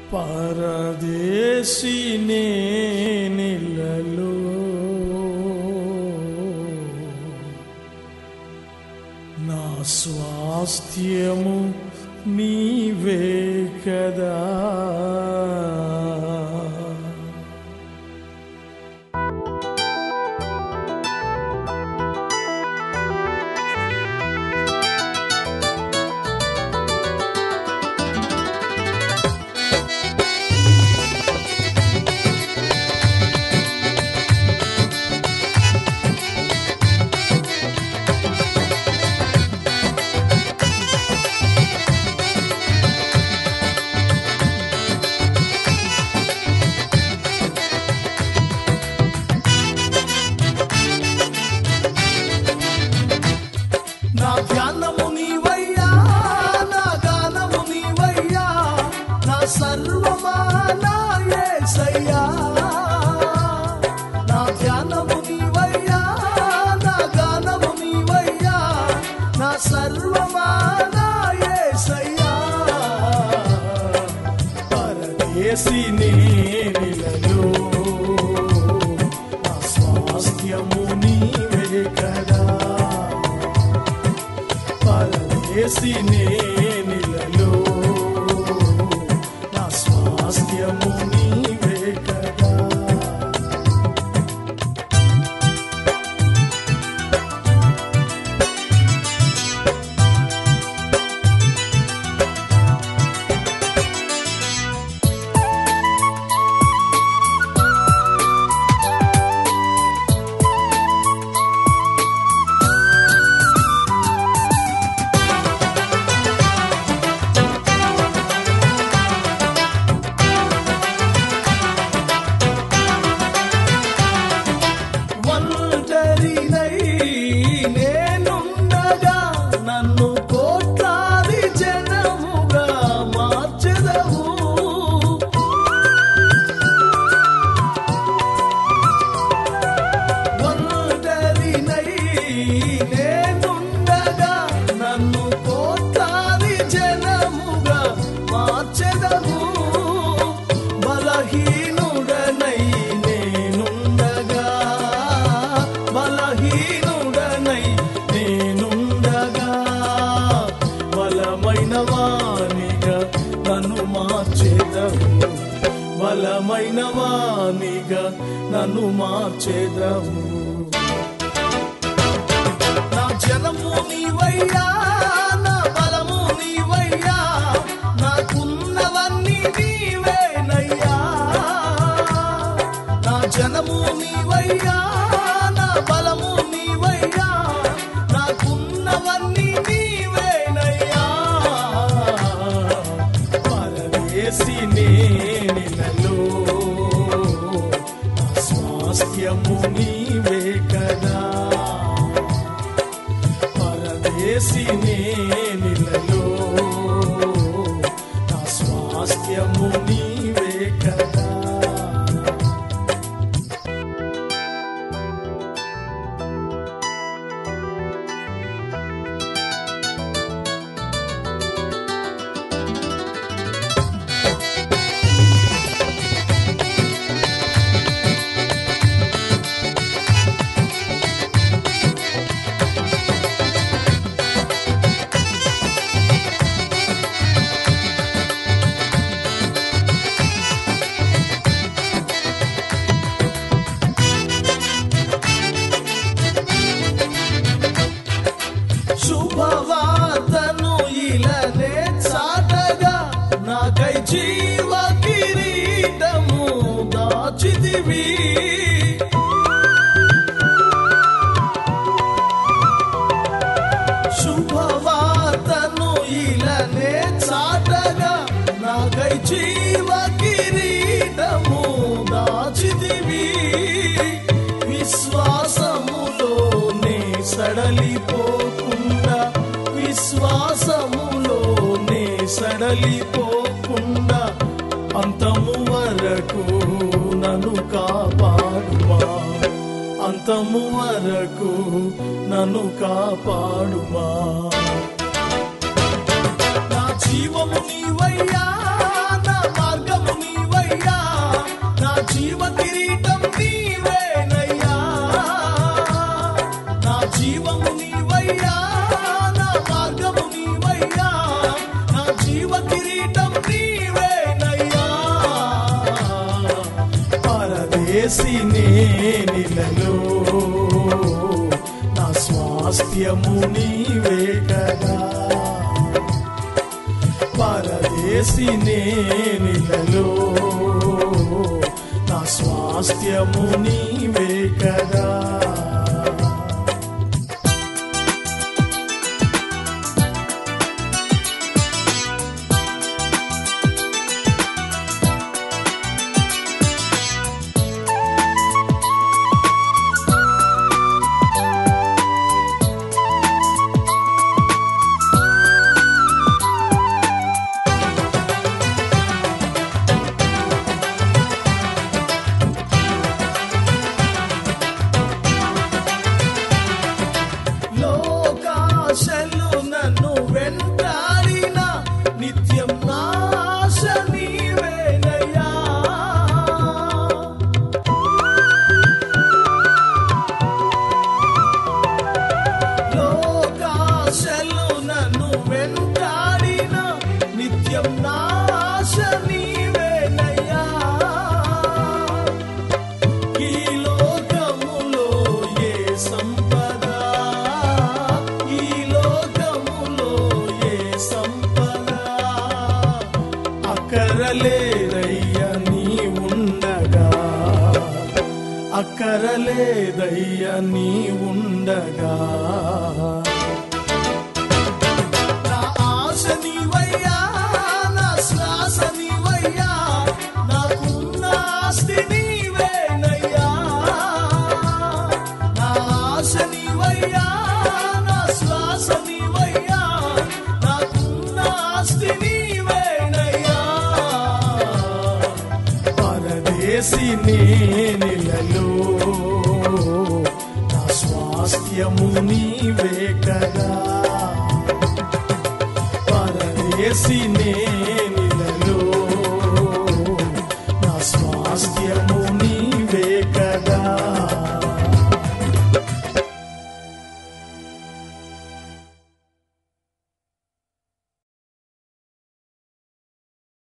పరదేశి నేనిలలో నా స్వాస్థ్యము నీవే కదా నా ధ్యానము నీవయ్యా నా గానము నీవయ్యా నా సర్వమా నా యేసయ్యా నా ధ్యానము నీవయ్యా నా గానము నీవయ్యా నా సర్వమా నా యేసయ్యా పరదేశి నేనిలలో నా స్వాస్థ్యము నీవే కదా పరదేశి నేనిలలో నా స్వాస్థ్యము నీవే కదా ఒంటరినై నేనుండగా నన్ను కోట్లాది జనముగా మార్చెదవు ఒంటరినై నేనుండగా నన్ను కోట్లాది జనముగా మార్చెదవు బలహీనుడనై నేనుండగా బలహీనుడనై నేనుండగా బలమైన వానిగా నన్ను మార్చేదవు బలమైన వానిగా నన్ను మార్చేదవు నా జనము నీవయ్యా నా బలము నీవయ్యా నాకున్నవన్నీ నీవేనయ్యా నా జనము నీవయ్యా నా బలము నీవయ్యా నాకున్నవన్నీ నీవేనయ్యా పరదేశి నేనిలలో నా స్వాస్థ్యము నీవే కదా పరదేశి నేనిలలో నా స్వాస్థ్యము నీవే కదా శుభవార్తను ఇలనే చాటగా నాకై జీవ కిరీటము దాచిదివి శుభవార్తను ఇలనే చాటగా నాకై జీవ కిరీటము దాచిదివి విశ్వాసములోనే సడలిపోకుండా విశ్వాసములోనే సడలిపోకుండా అంతము వరకు నన్ను కాపాడుమా అంతము వరకు నన్ను కాపాడుమా నా జీవము నీవయ్యా నా మార్గము జీవ కిరీటం నీవేనయ్యా పరదేశి నేనిలలో నా స్వాస్థ్యము నీవే కదా పరదేశి నేనిలలో నా స్వాస్థ్యము నీవే కదా లోకాశలు నన్ను వెంటాడిన నిత్యం నాశ నీవేనయ్యా లోకాశలు నన్ను వెంటాడిన నిత్యం నాశ నీవేనయ్యా ఈ లోకములో ఏ సంపద ఈ లోకములో ఏ సంపద అక్కరలేదయ్య నీ ఉండగా అక్కరలేదయ్య నీ ఉండగా నా ఆశ నీవయ్యా నా శ్వాస నీవయ్యా నాకున్న ఆస్తి నీవేనయ్యా నా ఆశ నీవయ్యా నా శ్వాస నీవయ్యా నాకున్న ఆస్తి నీవేనయ్యా పరదేశి నేనిలలో నా స్వాస్థ్యము నీవే కదా పరదేశి నే